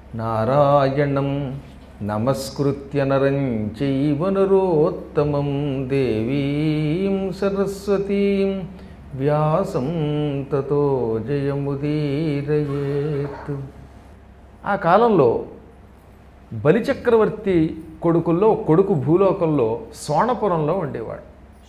నారాయణం నమస్కృత్య నరం చైవ నరోత్తమం దేవీం సరస్వతీం వ్యాసం తతో జయముదీరయేత్ ఆ కాలంలో బలిచక్రవర్తి కొడుకుల్లో కొడుకు భూలోకంలో సోణపురంలో ఉండేవాడు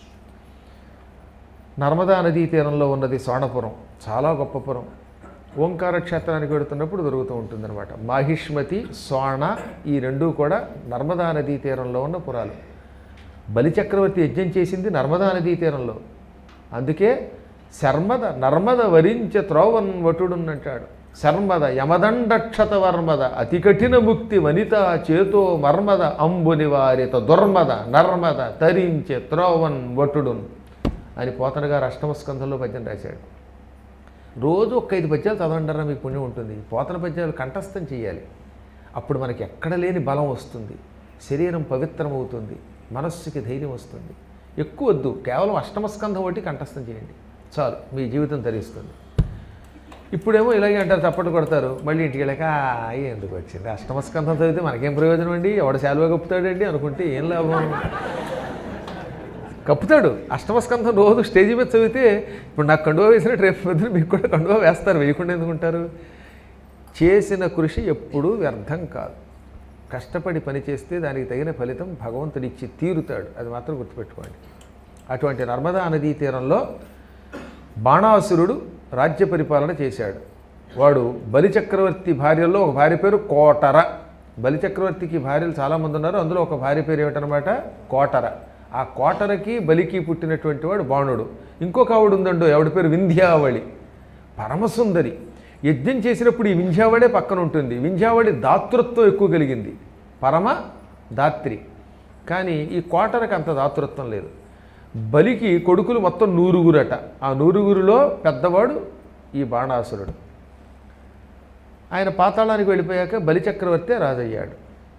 నర్మదా నదీ తీరంలో ఉన్నది సోణపురం చాలా గొప్ప పురం ఓంకార క్షేత్రానికి వెళుతున్నప్పుడు దొరుకుతూ ఉంటుందన్నమాట మాహిష్మతి సోణ ఈ రెండూ కూడా నర్మదా నదీ తీరంలో ఉన్న పురాలు బలిచక్రవర్తి యజ్ఞం చేసింది నర్మదా నదీ తీరంలో అందుకే శర్మద నర్మద వరించ త్రోవన్ వటుడునంటాడు శర్మద యమదండక్షత వర్మద అతి కఠిన ముక్తి వనిత చేతో మర్మద అంబు నివారిత దుర్మద నర్మద తరించే త్రోవన్ వటుడున్ అని పోతన గారు అష్టమ స్కంధంలో పద్యం రాశాడు రోజు ఒక్క ఐదు పద్యాలు చదవంటారా మీకు పుణ్యం ఉంటుంది పోతన పద్యాలు కంఠస్థం చేయాలి అప్పుడు మనకి ఎక్కడ లేని బలం వస్తుంది శరీరం పవిత్రమవుతుంది మనస్సుకి ధైర్యం వస్తుంది ఎక్కువ వద్దు కేవలం అష్టమ స్కంధం ఒకటి కంఠస్థం చేయండి చాలు మీ జీవితం ధరిస్తుంది ఇప్పుడేమో ఇలాగే అంటారు చప్పట్లు కొడతారు మళ్ళీ ఇంటికి వెళ్ళాక "ఆ, ఎందుకు వచ్చింది అష్టమ స్కంధం చదివితే మనకేం ప్రయోజనం అండి ఎవడ శాలువా కప్పుతాడండి అనుకుంటే ఏం లాభం కప్పుతాడు అష్టమస్కంధం రోజు స్టేజీ మీద చదివితే ఇప్పుడు నాకు కండువా వేసినట్టు రేపు పొద్దున మీకు కూడా కండువా వేస్తారు వేయకుండా ఎందుకుంటారు చేసిన కృషి ఎప్పుడూ వ్యర్థం కాదు కష్టపడి పని చేస్తే దానికి తగిన ఫలితం భగవంతుడు ఇచ్చి తీరుతాడు అది మాత్రం గుర్తుపెట్టుకోండి అటువంటి నర్మదా నదీ తీరంలో బాణాసురుడు రాజ్య పరిపాలన చేశాడు వాడు బలిచక్రవర్తి భార్యల్లో ఒక భార్య పేరు కోటర బలిచక్రవర్తికి భార్యలు చాలామంది ఉన్నారు అందులో ఒక భార్య పేరు ఏమిటనమాట కోటర ఆ కోటరకి బలికి పుట్టినటువంటి వాడు బాణుడు ఇంకొక ఆవిడ ఉందండు ఆవిడ పేరు వింధ్యావళి పరమసుందరి యజ్ఞం చేసినప్పుడు ఈ వింధ్యావళే పక్కన ఉంటుంది వింధ్యావళి దాతృత్వం ఎక్కువ కలిగింది పరమ దాత్రి కానీ ఈ కోటరకు అంత దాతృత్వం లేదు బలికి కొడుకులు మొత్తం నూరుగురట ఆ నూరుగురులో పెద్దవాడు ఈ బాణాసురుడు ఆయన పాతాళానికి వెళ్ళిపోయాక బలిచక్రవర్తి రాజయ్యాడు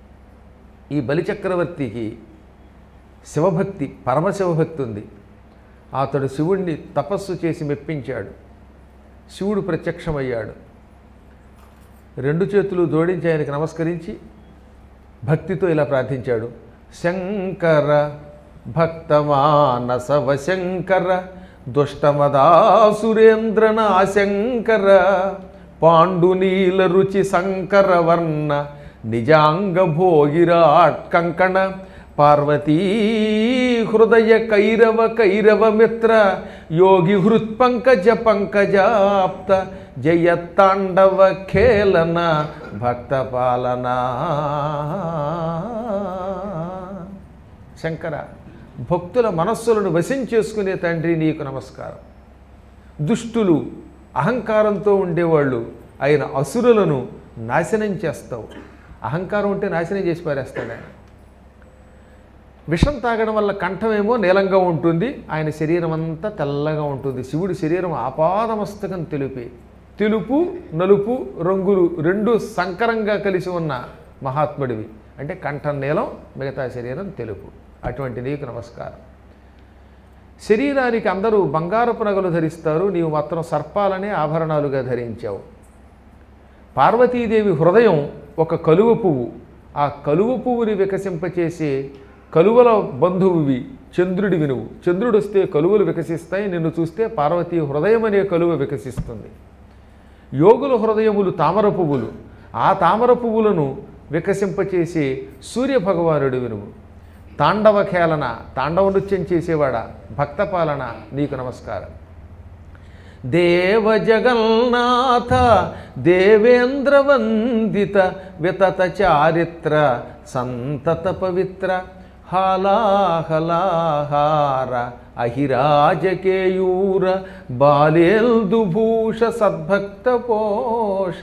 ఈ బలిచక్రవర్తికి శివభక్తి పరమశివభక్తి ఉంది అతడు శివుణ్ణి తపస్సు చేసి మెప్పించాడు శివుడు ప్రత్యక్షమయ్యాడు రెండు చేతులు జోడించి ఆయనకు నమస్కరించి భక్తితో ఇలా ప్రార్థించాడు శంకర భక్తమానసవ శంకర దుష్టమదాసురేంద్ర నాశంకర పాండునీల రుచి సంకర వర్ణ నిజాంగ భోగిరాట్ కంకణ పార్వతీ హృదయ కైరవ కైరవ మిత్ర యోగి హృత్పంకజ పంకజాప్త జయ తాండవ ఖేళన భక్త పాలనా శంకర భక్తుల మనస్సులను వశం చేసుకునే తండ్రి నీకు నమస్కారం దుష్టులు అహంకారంతో ఉండేవాళ్ళు ఆయన అసురులను నాశనం చేస్తావు అహంకారం ఉంటే నాశనం చేసి పారేస్తాడు ఆయన విషం తాగడం వల్ల కంఠమేమో నీలంగా ఉంటుంది ఆయన శరీరం అంతా తెల్లగా ఉంటుంది శివుడి శరీరం ఆపాదమస్తకం తెలుపే తెలుపు నలుపు రంగులు రెండు సంకరంగా కలిసి ఉన్న మహాత్ముడివి అంటే కంఠం నీలం మిగతా శరీరం తెలుపు అటువంటి నీకు నమస్కారం శరీరానికి అందరూ బంగారపు నగలు ధరిస్తారు నీవు మాత్రం సర్పాలనే ఆభరణాలుగా ధరించావు పార్వతీదేవి హృదయం ఒక కలువ పువ్వు ఆ కలువ పువ్వుని వికసింపచేసే కలువల బంధువువి చంద్రుడి వినువు చంద్రుడు వస్తే కలువలు వికసిస్తాయి నిన్ను చూస్తే పార్వతీ హృదయం అనే కలువ వికసిస్తుంది యోగుల హృదయములు తామర పువ్వులు ఆ తామర పువ్వులను వికసింపచేసే సూర్యభగవానుడు వినువు తాండవ ఖేళన తాండవ నృత్యం చేసేవాడా భక్తపాలన నీకు నమస్కారం దేవ జగన్నాథ దేవేంద్ర వందిత వితత చారిత్ర సంతత పవిత్ర హాలాహలాహార అహిరాజకేయూర బాలేల్దుభూష సద్భక్త పోష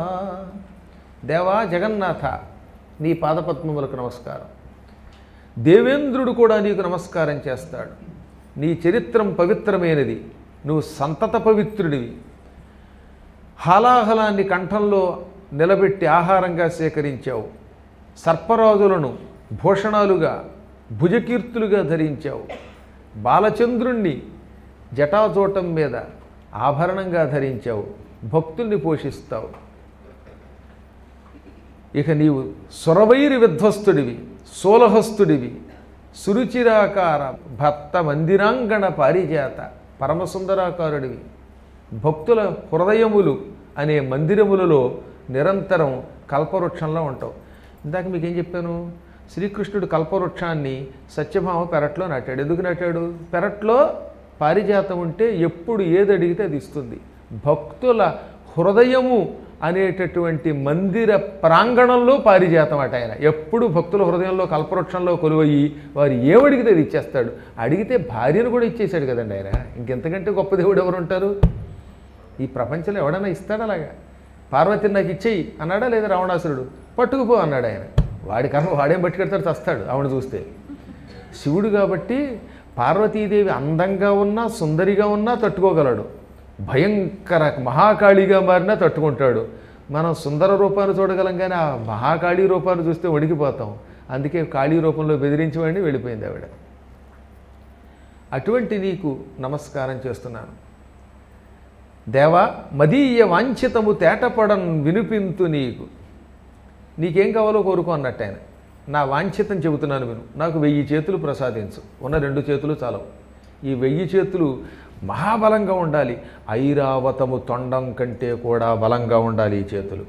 దేవా జగన్నాథ నీ పాదపద్మములకు నమస్కారం దేవేంద్రుడు కూడా నీకు నమస్కారం చేస్తాడు నీ చరిత్రం పవిత్రమైనది నువ్వు సంతత పవిత్రుడివి హాలాహలాన్ని కంఠంలో నిలబెట్టి ఆహారంగా సేకరించావు సర్పరాజులను భూషణాలుగా భుజకీర్తులుగా ధరించావు బాలచంద్రుణ్ణి జటాజోటం మీద ఆభరణంగా ధరించావు భక్తుల్ని పోషిస్తావు ఇక నీవు సురవైరి విధ్వస్తుడివి సోలహస్తుడివి సురుచిరాకార భక్త మందిరాంగణ పారిజాత పరమసుందరాకారుడివి భక్తుల హృదయములు అనే మందిరములలో నిరంతరం కల్పవృక్షంలో ఉంటావు ఇందాక మీకేం చెప్పాను శ్రీకృష్ణుడు కల్పవృక్షాన్ని సత్యభామ పెరట్లో నాటాడు ఎందుకు నాటాడు పెరట్లో పారిజాతం ఉంటే ఎప్పుడు ఏది అడిగితే అది ఇస్తుంది భక్తుల హృదయము అనేటటువంటి మందిర ప్రాంగణంలో పారిజాతం అట ఆయన ఎప్పుడు భక్తుల హృదయంలో కల్పవృక్షంలో కొలువయ్యి వారు ఏమడిగితే అది ఇచ్చేస్తాడు అడిగితే భార్యను కూడా ఇచ్చేశాడు కదండి ఆయన ఇంకెంతకంటే గొప్ప దేవుడు ఎవరు ఉంటారు ఈ ప్రపంచంలో ఎవడన్నా ఇస్తాడా అలాగా పార్వతిని నాకు ఇచ్చేయి అన్నాడా లేదా రావణాసురుడు పట్టుకుపో అన్నాడు ఆయన వాడి కర్మ వాడేం పట్టుకెడతాడు చస్తాడు ఆవిడ చూస్తే శివుడు కాబట్టి పార్వతీదేవి అందంగా ఉన్నా సుందరిగా ఉన్నా తట్టుకోగలడు భయంకర మహాకాళిగా మారినా తట్టుకుంటాడు మనం సుందర రూపాన్ని చూడగలం కానీ ఆ మహాకాళీ రూపాన్ని చూస్తే వణికిపోతాం అందుకే కాళీ రూపంలో బెదిరించి వాడిని వెళ్ళిపోయింది ఆవిడ అటువంటి నీకు నమస్కారం చేస్తున్నాను దేవా మదీయ వాంఛితము తేటపడం వినిపింతు నీకు నీకేం కావాలో కోరుకో అన్నట్టు ఆయన నా వాంఛితం చెబుతున్నాను విను నాకు వెయ్యి చేతులు ప్రసాదించు ఉన్న రెండు చేతులు చాలవు ఈ వెయ్యి చేతులు మహాబలంగా ఉండాలి ఐరావతము తొండం కంటే కూడా బలంగా ఉండాలి ఈ చేతులు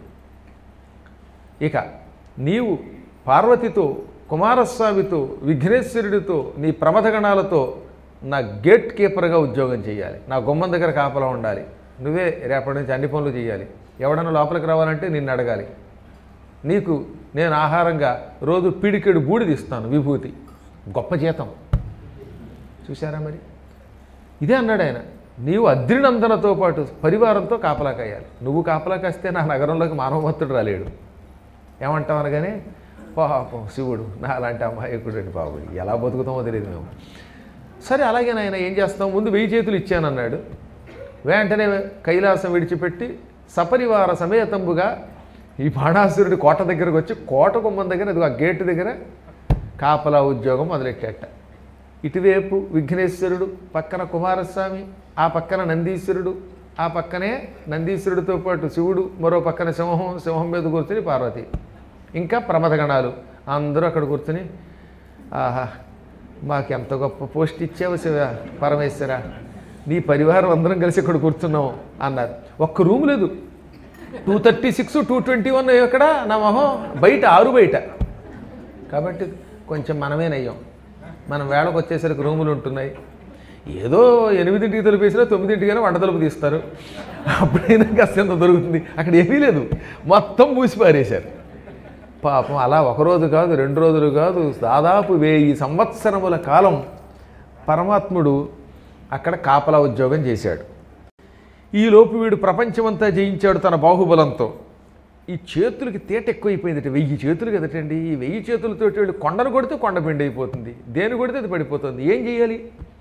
ఇక నీవు పార్వతితో కుమారస్వామితో విఘ్నేశ్వరుడితో నీ ప్రమథగణాలతో నా గేట్ కీపర్గా ఉద్యోగం చేయాలి నా గుమ్మం దగ్గర కాపలా ఉండాలి నువ్వే రేపటి నుంచి అన్ని పనులు చేయాలి ఎవడన్నా లోపలికి రావాలంటే నిన్ను అడగాలి నీకు నేను ఆహారంగా రోజు పిడికెడు బూడిది ఇస్తాను విభూతి గొప్ప జీతం చూశారా మరి ఇదే అన్నాడు ఆయన నీవు అద్రినందనతో పాటు పరివారంతో కాపలా కాయాలి నువ్వు కాపలా కాస్తే నా నగరంలోకి మానవభక్తుడు రాలేడు ఏమంటాం అనగానే పాపం శివుడు నా అలాంటి అమాయకుడు అండి బాబు ఎలా బతుకుతామో తెలియదు మేము సరే అలాగే నాయన ఏం చేస్తాం ముందు వెయ్యి చేతులు ఇచ్చానన్నాడు వెంటనే కైలాసం విడిచిపెట్టి సపరివార సమేతంబుగా ఈ బాణాసురుడి కోట దగ్గరకు వచ్చి కోట గుమ్మం దగ్గర అది ఆ గేటు దగ్గర కాపలా ఉద్యోగం మొదలెట్టేట ఇటువైపు విఘ్నేశ్వరుడు పక్కన కుమారస్వామి ఆ పక్కన నందీశ్వరుడు ఆ పక్కనే నందీశ్వరుడితో పాటు శివుడు మరో పక్కన సింహం సింహం మీద కూర్చుని పార్వతి ఇంకా ప్రమథగణాలు అందరూ అక్కడ కూర్చుని ఆహా మాకు ఎంత గొప్ప పోస్ట్ ఇచ్చావు శివ పరమేశ్వర నీ పరివారం అందరం కలిసి ఇక్కడ కూర్చున్నాం అన్నారు ఒక్క రూమ్ లేదు two thirty six two twenty one ఎక్కడ నా మొహం బయట ఆరు బయట కాబట్టి కొంచెం మనమేనయ్యాం మనం వేళకు వచ్చేసరికి రూములు ఉంటున్నాయి ఏదో ఎనిమిదింటికి తలుపేసినా తొమ్మిదింటికైనా వంట తలుపు తీస్తారు అప్పుడైనా కాస్త ఎంత దొరుకుతుంది అక్కడ ఏమీ లేదు మొత్తం మూసి పారేశారు పాపం అలా ఒక రోజు కాదు రెండు రోజులు కాదు దాదాపు వెయ్యి సంవత్సరముల కాలం పరమాత్ముడు అక్కడ కాపలా ఉద్యోగం చేశాడు ఈలోపు వీడు ప్రపంచమంతా జయించాడు తన బాహుబలంతో ఈ చేతులకి తేట ఎక్కువైపోయిందట వెయ్యి చేతులు కదటండి ఈ వెయ్యి చేతులతో వీళ్ళు కొండను కొడితే కొండ పిండి అయిపోతుంది దేని కొడితే అది పడిపోతుంది ఏం చేయాలి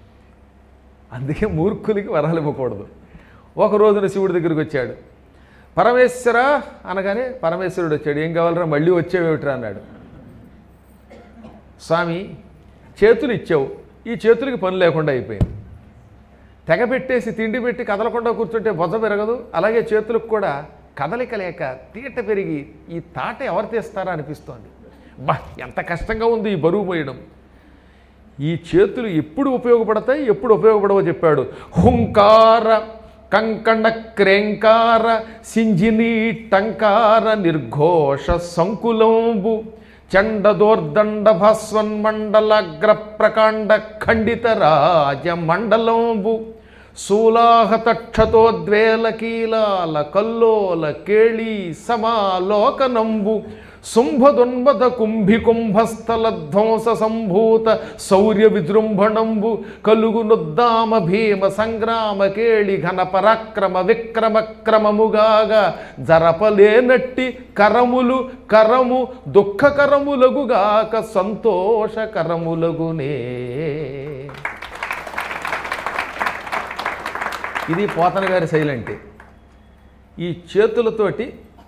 అందుకే మూర్ఖులకి వరాలు ఇవ్వకూడదు ఒక రోజున శివుడి దగ్గరికి వచ్చాడు పరమేశ్వర అనగానే పరమేశ్వరుడు వచ్చాడు ఏం కావాలరా మళ్ళీ వచ్చేవేమిట్రా అన్నాడు స్వామి చేతులు ఇచ్చావు ఈ చేతులకి పని లేకుండా అయిపోయింది తెగ పెట్టేసి తిండి పెట్టి కదలకుండా కూర్చుంటే బొజ్జ పెరగదు అలాగే చేతులకు కూడా కదలిక లేక తీట పెరిగి ఈ తాట ఎవరు తీస్తారా అనిపిస్తోంది బా ఎంత కష్టంగా ఉంది ఈ బరువు పోయడం ఈ చేతులు ఎప్పుడు ఉపయోగపడతాయి ఎప్పుడు ఉపయోగపడవో చెప్పాడు హుంకార కంకణ క్రేంకార సింజిని టంకార నిర్ఘోష సంకులంబు చండదోర్దండ భాస్వన్మండలగ్ర ప్రకాండ ఖండిత రాజ మండలంబు శూలాహతక్షతోద్వేల కీలాల కల్లోల కేళీ సమాలోకనంబు శుంభదున్మద కుంభి కుంభస్థల ధ్వంస సంభూత శౌర్య విజృంభణంబు కలుగు నుద్దామ భీమ సంగ్రామ కేళి ఘన పరాక్రమ విక్రమ క్రమముగాగా జరపలేనట్టి కరములు కరము దుఃఖకరములగుగాక సంతోషకరములగునే ఇది పోతన గారి శైలి అంటే ఈ చేతులతోటి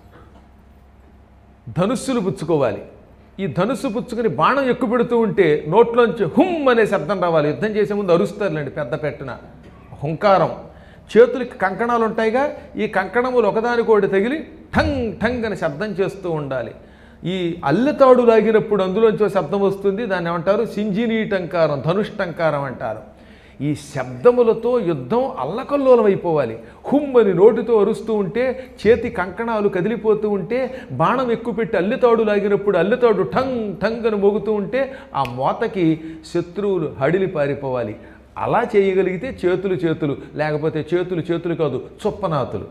ధనుస్సులు పుచ్చుకోవాలి ఈ ధనుస్సు పుచ్చుకొని బాణం ఎక్కువ పెడుతూ ఉంటే నోట్లోంచి హుమ్ అనే శబ్దం రావాలి యుద్ధం చేసే ముందు అరుస్తారులేండి పెద్ద పెట్టున హుంకారం చేతులకి కంకణాలు ఉంటాయిగా ఈ కంకణములు ఒకదానికోటి తగిలి ఠంగ్ ఠంగ్ అని శబ్దం చేస్తూ ఉండాలి ఈ అల్లెతాడు లాగినప్పుడు అందులోంచి ఒక శబ్దం వస్తుంది దాన్ని ఏమంటారు సింజినీటంకారం ధనుష్టంకారం అంటారు ఈ శబ్దములతో యుద్ధం అల్లకల్లోలం అయిపోవాలి హుమ్మని నోటితో అరుస్తూ ఉంటే చేతి కంకణాలు కదిలిపోతూ ఉంటే బాణం ఎక్కుపెట్టి అల్లెతాడు లాగినప్పుడు అల్లెతాడు ఠంగ్ ఠంగ్ అని మోగుతూ ఉంటే ఆ మోతకి శత్రువులు హడిలి పారిపోవాలి అలా చేయగలిగితే చేతులు చేతులు లేకపోతే చేతులు చేతులు కాదు చొప్పనాతులు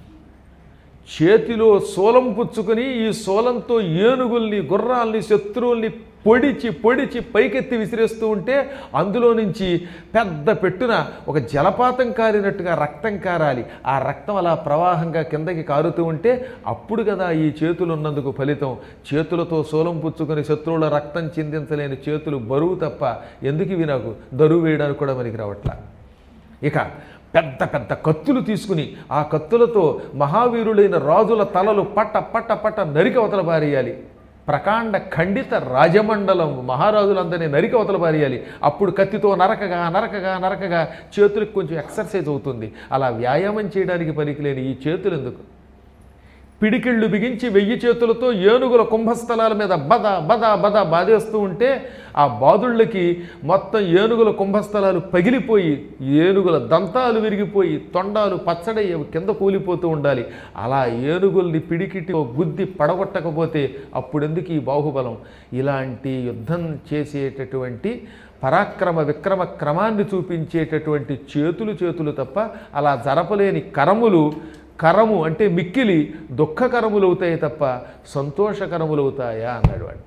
చేతిలో సోలం పుచ్చుకొని ఈ సోలంతో ఏనుగుల్ని గుర్రాల్ని శత్రువుల్ని పొడిచి పొడిచి పైకెత్తి విసిరేస్తూ ఉంటే అందులో నుంచి పెద్ద పెట్టున ఒక జలపాతం కారినట్టుగా రక్తం కారాలి ఆ రక్తం అలా ప్రవాహంగా కిందకి కారుతూ ఉంటే అప్పుడు కదా ఈ చేతులు ఉన్నందుకు ఫలితం చేతులతో సోలం పుచ్చుకొని శత్రువుల రక్తం చిందించలేని చేతులు బరువు తప్ప ఎందుకు ఇవి నాకు దరువు వేయడానికి కూడా మనకి రావట్లా ఇక పెద్ద పెద్ద కత్తులు తీసుకుని ఆ కత్తులతో మహావీరులైన రాజుల తలలు పట్ట పట్ట పట్ట నరికి అవతల పారేయాలి ప్రకాండ ఖండిత రాజమండలం మహారాజులందరినీ నరికి అవతల పారేయాలి అప్పుడు కత్తితో నరకగా నరకగా నరకగా చేతులకు కొంచెం ఎక్సర్సైజ్ అవుతుంది అలా వ్యాయామం చేయడానికి పనికిలేని ఈ చేతులు ఎందుకు పిడికిళ్ళు బిగించి వెయ్యి చేతులతో ఏనుగుల కుంభస్థలాల మీద బద బద బద బాధేస్తూ ఉంటే ఆ బాదుళ్ళకి మొత్తం ఏనుగుల కుంభస్థలాలు పగిలిపోయి ఏనుగుల దంతాలు విరిగిపోయి తొండాలు పచ్చడయ్యి కింద కూలిపోతూ ఉండాలి అలా ఏనుగుల్ని పిడికిటితో గుద్ది పడగొట్టకపోతే అప్పుడెందుకు ఈ బాహుబలం ఇలాంటి యుద్ధం చేసేటటువంటి పరాక్రమ విక్రమ క్రమాన్ని చూపించేటటువంటి చేతులు చేతులు తప్ప అలా జరపలేని కరములు కరము అంటే మిక్కిలి దుఃఖకరములు అవుతాయి తప్ప సంతోషకరములు అవుతాయా అన్నాడు వాడు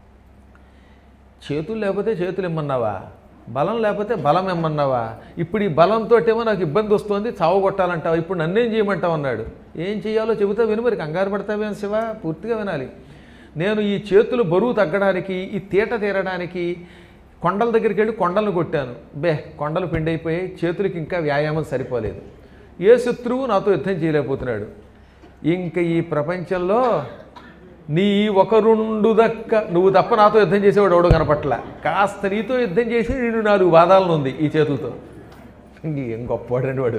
చేతులు లేకపోతే చేతులు ఇమ్మన్నావా బలం లేకపోతే బలం ఇమ్మన్నావా ఇప్పుడు ఈ బలంతో ఏమో నాకు ఇబ్బంది వస్తుంది చావు కొట్టాలంటావా ఇప్పుడు నన్నేం చేయమంటావు అన్నాడు ఏం చేయాలో చెబుతా విను మరి కంగారు పడతావేం శివ పూర్తిగా వినాలి నేను ఈ చేతులు బరువు తగ్గడానికి ఈ తీట తీరడానికి కొండల దగ్గరికి వెళ్ళి కొండలను కొట్టాను బే కొండలు పిండైపోయాయి చేతులకి ఇంకా వ్యాయామం సరిపోలేదు ఏ శత్రువు నాతో యుద్ధం చేయలేకపోతున్నాడు ఇంక ఈ ప్రపంచంలో నీ ఒక రెండు దక్క నువ్వు తప్ప నాతో యుద్ధం చేసేవాడు ఎవడో కనపట్ల కాస్త నీతో యుద్ధం చేసి నేను నాలుగు బాధాలను ఉంది ఈ చేతులతో ఏం గొప్పవాడండి వాడు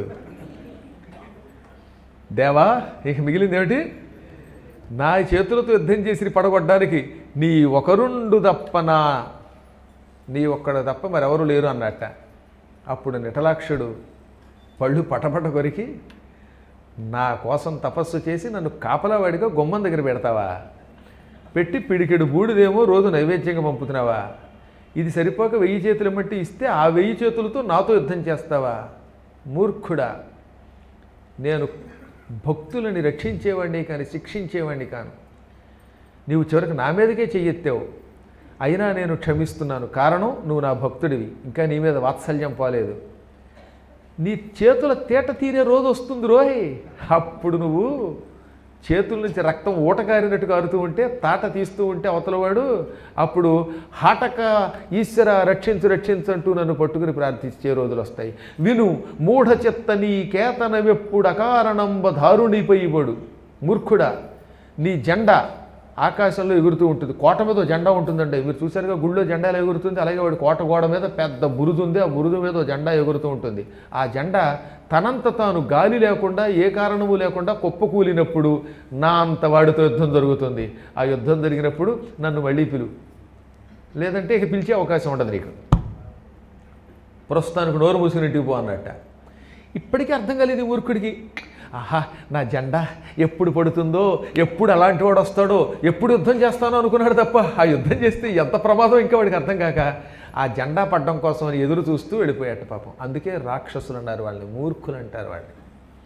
దేవా ఇక మిగిలింది ఏమిటి నా చేతులతో యుద్ధం చేసి పడగొట్టడానికి నీ ఒకరుండు తప్పనా నీ ఒక్కడ తప్ప మరెవరు లేరు అన్నట్ట అప్పుడు నిటలాక్షుడు పళ్ళు పటపట కొరికి నా కోసం తపస్సు చేసి నన్ను కాపలావాడిగా గుమ్మం దగ్గర పెడతావా పెట్టి పిడికెడు బూడిదేమో రోజు నైవేద్యంగా పంపుతున్నావా ఇది సరిపోక వెయ్యి చేతులు మట్టి ఇస్తే ఆ వెయ్యి చేతులతో నాతో యుద్ధం చేస్తావా మూర్ఖుడా నేను భక్తులని రక్షించేవాడిని కానీ శిక్షించేవాడిని కాను నీవు చివరికి నా మీదకే చెయ్యెత్తావు అయినా నేను క్షమిస్తున్నాను కారణం నువ్వు నా భక్తుడివి ఇంకా నీ మీద వాత్సల్యం పోలేదు నీ చేతుల తేట తీరే రోజు వస్తుంది రోయ్ అప్పుడు నువ్వు చేతుల నుంచి రక్తం ఊటకారినట్టు కారుతూ ఉంటే తాట తీస్తూ ఉంటే అవతలవాడు అప్పుడు హాటక ఈశ్వర రక్షించు రక్షించు అంటూ నన్ను పట్టుకుని ప్రార్థించే రోజులు వస్తాయి విను మూఢ చెత్త నీ కేతనమెప్పుడు అకారణంబ దారుణిపోయిబడు మూర్ఖుడా నీ జెండా ఆకాశంలో ఎగురుతూ ఉంటుంది కోట మీద ఓ జెండా ఉంటుందండి మీరు చూసారుగా గుళ్ళో జెండా ఎలా ఎగురుతుంది అలాగే వాడి కోట గోడ మీద పెద్ద బురుజు ఉంది ఆ బురుజు మీద ఓ జెండా ఎగురుతూ ఉంటుంది ఆ జెండా తనంత తాను గాలి లేకుండా ఏ కారణము లేకుండా కుప్పకూలినప్పుడు నా అంత వాడితో యుద్ధం జరుగుతుంది ఆ యుద్ధం జరిగినప్పుడు నన్ను మళ్ళీ పిలువు లేదంటే ఇక పిలిచే అవకాశం ఉండదు నీకు ప్రస్తుతానికి నోరు మూసుకుని ఇంటికి పో అన్నట్ట ఇప్పటికీ అర్థం కాలేదు ఈ మూర్ఖుడికి ఆహా నా జెండా ఎప్పుడు పడుతుందో ఎప్పుడు అలాంటి వాడు వస్తాడో ఎప్పుడు యుద్ధం చేస్తానో అనుకున్నాడు తప్ప ఆ యుద్ధం చేస్తే ఎంత ప్రమాదం ఇంకా వాడికి అర్థం కాక ఆ జెండా పడ్డం కోసం అని ఎదురు చూస్తూ వెళ్ళిపోయాట పాపం అందుకే రాక్షసులు అన్నారు వాళ్ళని మూర్ఖులు అంటారు వాళ్ళని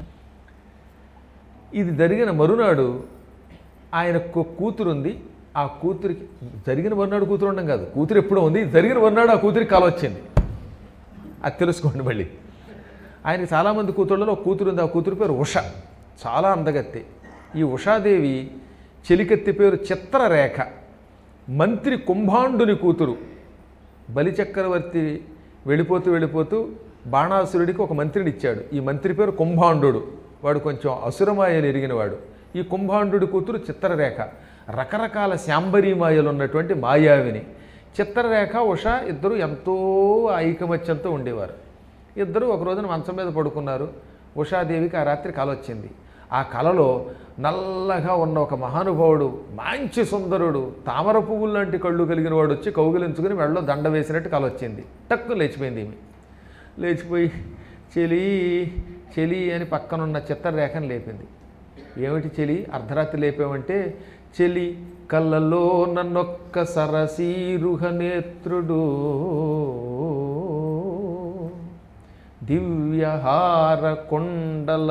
ఇది జరిగిన మరునాడు ఆయనకు కూతురు ఉంది ఆ కూతురికి జరిగిన మరునాడు కూతురు ఉండడం కాదు కూతురు ఎప్పుడో ఉంది జరిగిన మరునాడు ఆ కూతురికి కల వచ్చింది అది తెలుసుకోండి మళ్ళీ ఆయనకి చాలామంది కూతుళ్ళలో ఒక కూతురు ఉంది ఆ కూతురు పేరు ఉష చాలా అందగత్తి ఈ ఉషాదేవి చెలికత్తి పేరు చిత్రరేఖ మంత్రి కుంభాండుని కూతురు బలిచక్రవర్తి వెళ్ళిపోతూ వెళ్ళిపోతూ బాణాసురుడికి ఒక మంత్రిని ఇచ్చాడు ఈ మంత్రి పేరు కుంభాండు వాడు కొంచెం అసురమాయలు ఎరిగినవాడు ఈ కుంభాండు కూతురు చిత్రరేఖ రకరకాల శాంబరీమాయలు ఉన్నటువంటి మాయావిని చిత్రరేఖ ఉష ఇద్దరు ఎంతో ఐకమత్యంతో ఉండేవారు ఇద్దరు ఒక రోజున మంచం మీద పడుకున్నారు ఉషాదేవికి ఆ రాత్రి కల వచ్చింది ఆ కలలో నల్లగా ఉన్న ఒక మహానుభావుడు మంచి సుందరుడు తామర పువ్వులు లాంటి కళ్ళు కలిగిన వాడు వచ్చి కౌగిలించుకుని మెడలో దండ వేసినట్టు కల వచ్చింది టక్కు లేచిపోయింది ఈమె లేచిపోయి చెలి చెలి అని పక్కనున్న చిత్రరేఖను లేపింది ఏమిటి చెలి అర్ధరాత్రి లేపామంటే చెలి కళ్ళల్లో నన్నొక్క సరసీరుహ నేత్రుడు దివ్యహార కొండల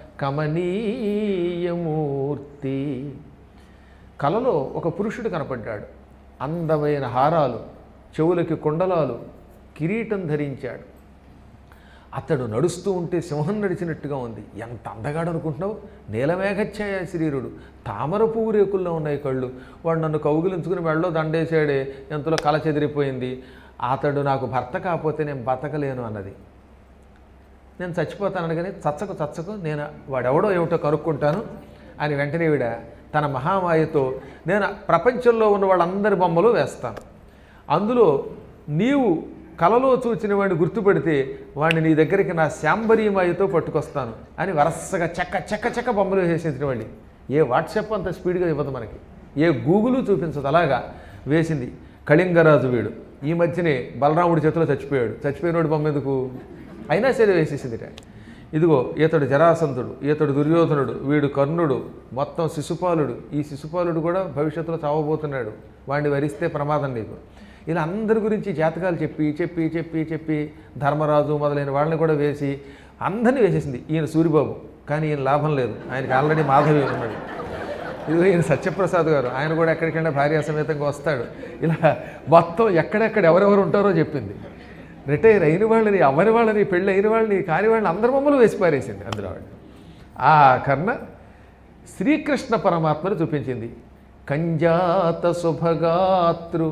కమనీయమూర్తి కలలో ఒక పురుషుడు కనపడ్డాడు అందమైన హారాలు చెవులకి కుండలాలు కిరీటం ధరించాడు అతడు నడుస్తూ ఉంటే సింహం నడిచినట్టుగా ఉంది ఎంత అందగాడు అనుకుంటున్నావు నీలమేఘఛాయ శరీరుడు తామర పువ్వు రేకుల్లో ఉన్నాయి కళ్ళు వాడు నన్ను కౌగిలించుకుని మెడలో దండేశాడే ఎంతలో కల చెదిరిపోయింది అతడు నాకు భర్త కాకపోతే నేను బతకలేను అన్నది నేను చచ్చిపోతాను అనగానే చచ్చకు చచ్చకు నేను వాడెవడో ఏమిటో కనుక్కుంటాను అని వెంటనే విడ తన మహామాయతో నేను ప్రపంచంలో ఉన్న వాళ్ళందరి బొమ్మలు వేస్తాను అందులో నీవు కలలో చూచిన వాడిని గుర్తుపెడితే వాడిని నీ దగ్గరికి నా శాంబరీమాయతో పట్టుకొస్తాను అని వరసగా చెక్క చెక్క చెక్క బొమ్మలు వేసేసిన వాడిని ఏ వాట్సాప్ అంత స్పీడ్గా ఇవ్వదు మనకి ఏ గూగులు చూపించదు అలాగా వేసింది కళింగరాజు వీడు ఈ మధ్యనే బలరాముడి చేతిలో చచ్చిపోయాడు చచ్చిపోయినోడి బొమ్మ ఎందుకు అయినా సరే వేసేసిందిట ఇదిగో ఈతడు జరాసంధుడు ఈతడు దుర్యోధనుడు వీడు కర్ణుడు మొత్తం శిశుపాలుడు ఈ శిశుపాలుడు కూడా భవిష్యత్తులో చావబోతున్నాడు వాడిని వరిస్తే ప్రమాదం నీకు ఇలా అందరి గురించి జాతకాలు చెప్పి చెప్పి చెప్పి చెప్పి ధర్మరాజు మొదలైన వాళ్ళని కూడా వేసి అందరినీ వేసేసింది ఈయన సూరిబాబు కానీ ఈయన లాభం లేదు ఆయనకి ఆల్రెడీ మాధవి ఉన్నాడు ఇదిగో ఈయన సత్యప్రసాద్ గారు ఆయన కూడా ఎక్కడికైనా భార్య సమేతంగా వస్తాడు ఇలా మొత్తం ఎక్కడెక్కడ ఎవరెవరు ఉంటారో చెప్పింది రిటైర్ అయిన వాళ్ళని అవని వాళ్ళని పెళ్ళి అయిన వాళ్ళని కాని వాళ్ళని అందరి బొమ్మలు వేసి పారేసింది అందులో వాళ్ళు ఆ కర్ణ శ్రీకృష్ణ పరమాత్మను చూపించింది కంజాత శుభగాతృ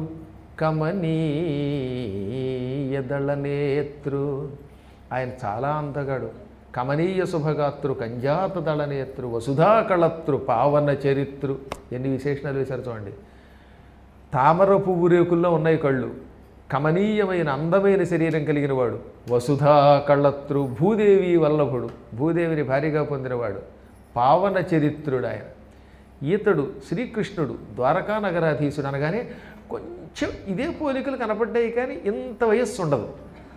కమనీయదళ నేత్రు ఆయన చాలా అందగాడు కమనీయ శుభగాతృ కంజాత దళ నేత్రు వసుధా కళత్రు పావన చరిత్రు ఎన్ని విశేషణాలు వేశారు చూడండి తామర పువ్వు రేకుల్లో ఉన్నాయి కళ్ళు కమనీయమైన అందమైన శరీరం కలిగిన వాడు వసుధా కళ్ళత్రు భూదేవి వల్లభుడు భూదేవిని భార్యగా పొందినవాడు పావన చరిత్రుడు ఆయన ఈతడు శ్రీకృష్ణుడు ద్వారకా నగరాధీశుడు అనగానే కొంచెం ఇదే పోలికలు కనపడ్డాయి కానీ ఇంత వయస్సు ఉండదు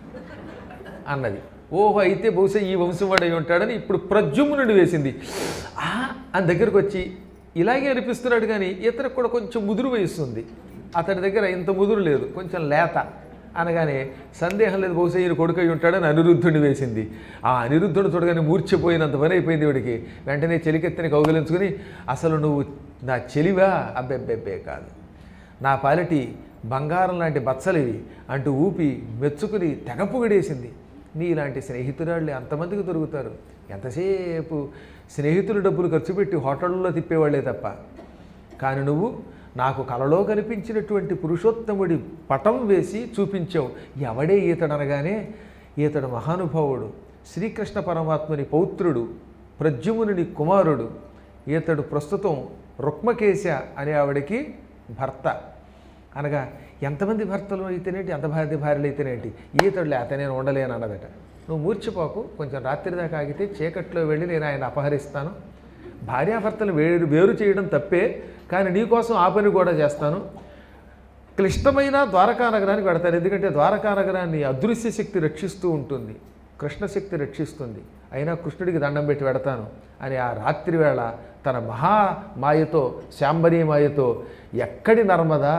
అన్నది ఓహో అయితే బహుశా ఈ వంశం వాడు అయి ఉంటాడని ఇప్పుడు ప్రద్యుమ్నుడు వేసింది ఆ అని దగ్గరకు వచ్చి ఇలాగే అనిపిస్తున్నాడు కానీ ఇతనికి కూడా కొంచెం ముదురు వయస్సు ఉంది అతడి దగ్గర ఇంత ముదురు లేదు కొంచెం లేత అనగానే సందేహం లేదు బహుశా ఈయన కొడుకు అయి ఉంటాడని అనిరుద్ధుడిని వేసింది ఆ అనిరుద్ధుడు చూడగానే మూర్చిపోయినంత పని అయిపోయింది వీడికి వెంటనే చెలికెత్తిని కౌగిలించుకుని అసలు నువ్వు నా చెలివా అబ్బెబ్బెబ్బే కాదు నా పాలిటి బంగారం లాంటి బచ్చలివి అంటూ ఊపి మెచ్చుకుని తెగ పొగిడేసింది నీలాంటి స్నేహితురాళ్ళు ఎంతమందికి దొరుకుతారు ఎంతసేపు స్నేహితులు డబ్బులు ఖర్చు పెట్టి హోటళ్ళలో తిప్పేవాళ్లే తప్ప కానీ నువ్వు నాకు కలలో కనిపించినటువంటి పురుషోత్తముడి పటం వేసి చూపించావు ఎవడే ఈతడు అనగానే ఈతడు మహానుభావుడు శ్రీకృష్ణ పరమాత్మని పౌత్రుడు ప్రద్యుమ్నుని కుమారుడు ఈతడు ప్రస్తుతం రుక్మకేశ అనే ఆవిడకి భర్త అనగా ఎంతమంది భర్తలు అయితేనేంటి ఎంత భార్య భార్యలు అయితేనేంటి ఈతడు లేత నేను ఉండలేను అన్నదట నువ్వు మూర్చిపోకు కొంచెం రాత్రి దాకా ఆగితే చీకట్లో వెళ్ళి నేను ఆయన అపహరిస్తాను భార్యాభర్తలు వేరు వేరు చేయడం తప్పే కానీ నీకోసం ఆ పని కూడా చేస్తాను క్లిష్టమైన ద్వారకా నగరానికి పెడతారు ఎందుకంటే ద్వారకా నగరాన్ని అదృశ్య శక్తి రక్షిస్తూ ఉంటుంది కృష్ణశక్తి రక్షిస్తుంది అయినా కృష్ణుడికి దండం పెట్టి పెడతాను అని ఆ రాత్రి వేళ తన మహా మాయతో శాంబరీ మాయతో ఎక్కడి నర్మదా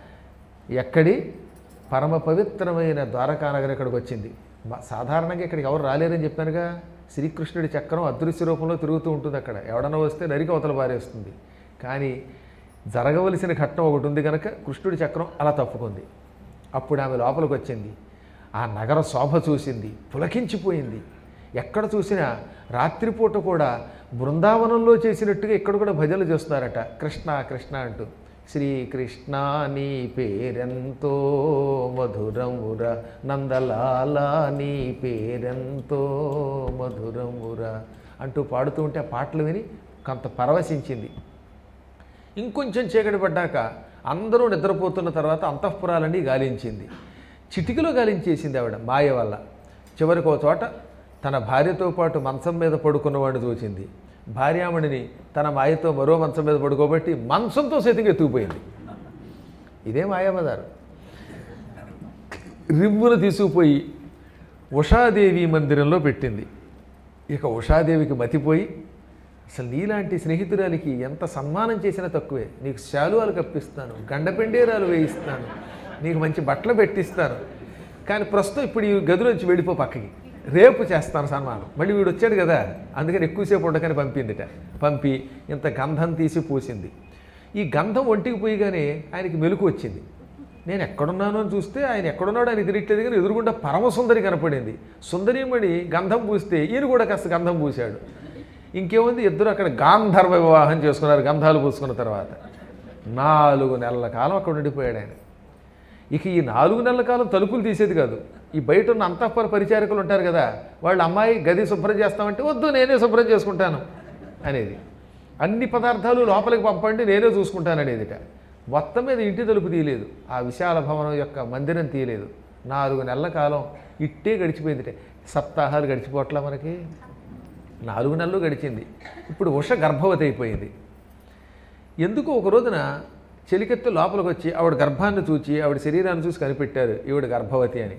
ఎక్కడి పరమ పవిత్రమైన ద్వారకా నగరం ఇక్కడికి వచ్చింది మ- సాధారణంగా ఇక్కడికి ఎవరు రాలేరని చెప్పానుగా శ్రీకృష్ణుడి చక్రం అదృశ్య రూపంలో తిరుగుతూ ఉంటుంది అక్కడ ఎవడన్నా వస్తే నరికి అవతల పారేస్తుంది కానీ జరగవలసిన ఘట్టం ఒకటి ఉంది కనుక కృష్ణుడి చక్రం అలా తప్పుకుంది అప్పుడు ఆమె లోపలికి వచ్చింది ఆ నగర శోభ చూసింది పులకించిపోయింది ఎక్కడ చూసినా రాత్రిపూట కూడా బృందావనంలో చేసినట్టుగా ఇక్కడ కూడా భజనలు చేస్తున్నారట కృష్ణ కృష్ణ అంటూ శ్రీకృష్ణ నీ పేరెంతో మధురముర నందలాల నీ పేరెంతో మధురముర అంటూ పాడుతూ ఉంటే ఆ పాటలు విని కొంత పరవశించింది ఇంకొంచెం చీకటి పడ్డాక అందరూ నిద్రపోతున్న తర్వాత అంతఃపురాలన్నీ గాలించింది చిటికలో గాలించేసింది ఆవిడ మాయ వల్ల చివరికి ఒక చోట తన భార్యతో పాటు మంచం మీద పడుకున్నవాడు చూసింది భార్యామణిని తన మాయతో మరో మంచం మీద పడుకోబట్టి మంచంతో సైతంగా ఎత్తుకుపోయింది ఇదే మాయాబజారు రివ్వున తీసుకుపోయి ఉషాదేవి మందిరంలో పెట్టింది ఇక ఉషాదేవికి మతిపోయి అసలు నీలాంటి స్నేహితురాలికి ఎంత సన్మానం చేసినా తక్కువే నీకు శాలువాలు కప్పిస్తాను గండపెండేరాలు వేయిస్తాను నీకు మంచి బట్టలు పెట్టిస్తాను కానీ ప్రస్తుతం ఇప్పుడు ఈ గదిలోంచి వెళ్ళిపో పక్కకి రేపు చేస్తాను సన్మానం మళ్ళీ వీడు వచ్చాడు కదా అందుకని ఎక్కువసేపు ఉండకని పంపిందిట పంపి ఇంత గంధం తీసి పూసింది ఈ గంధం ఒంటికి పోయిగానే ఆయనకి మెలకు వచ్చింది నేను ఎక్కడున్నాను అని చూస్తే ఆయన ఎక్కడున్నాడో ఆయన తిరగట్లేదు కానీ ఎదురుగుండా పరమసుందరి కనపడింది సుందరీమణి గంధం పూస్తే ఈయన కూడా కాస్త గంధం పూశాడు ఇంకేముంది ఇద్దరు అక్కడ గాంధర్వ వివాహం చేసుకున్నారు గంధాలు పూసుకున్న తర్వాత నాలుగు నెలల కాలం అక్కడ ఉండిపోయాడు ఆయన ఇక ఈ నాలుగు నెలల కాలం తలుపులు తీసేది కాదు ఈ బయట ఉన్న అంతఃపర పరిచారకులు ఉంటారు కదా వాళ్ళ అమ్మాయి గది శుభ్రం చేస్తామంటే వద్దు నేనే శుభ్రం చేసుకుంటాను అనేది అన్ని పదార్థాలు లోపలికి పంపండి నేనే చూసుకుంటాను అనేదిట మొత్తం మీద ఇంటి తలుపు తీయలేదు ఆ విశాల భవనం యొక్క మందిరం తీయలేదు నాలుగు నెలల కాలం ఇట్టే గడిచిపోయిందిట సప్తాహాలు గడిచిపోవట్లా మనకి నాలుగు నెలలు గడిచింది ఇప్పుడు ఉష గర్భవతి అయిపోయింది ఎందుకు ఒక రోజున చెలికెత్తు లోపలికి వచ్చి ఆవిడ గర్భాన్ని చూచి ఆవిడ శరీరాన్ని చూసి కనిపెట్టారు ఈవిడ గర్భవతి అని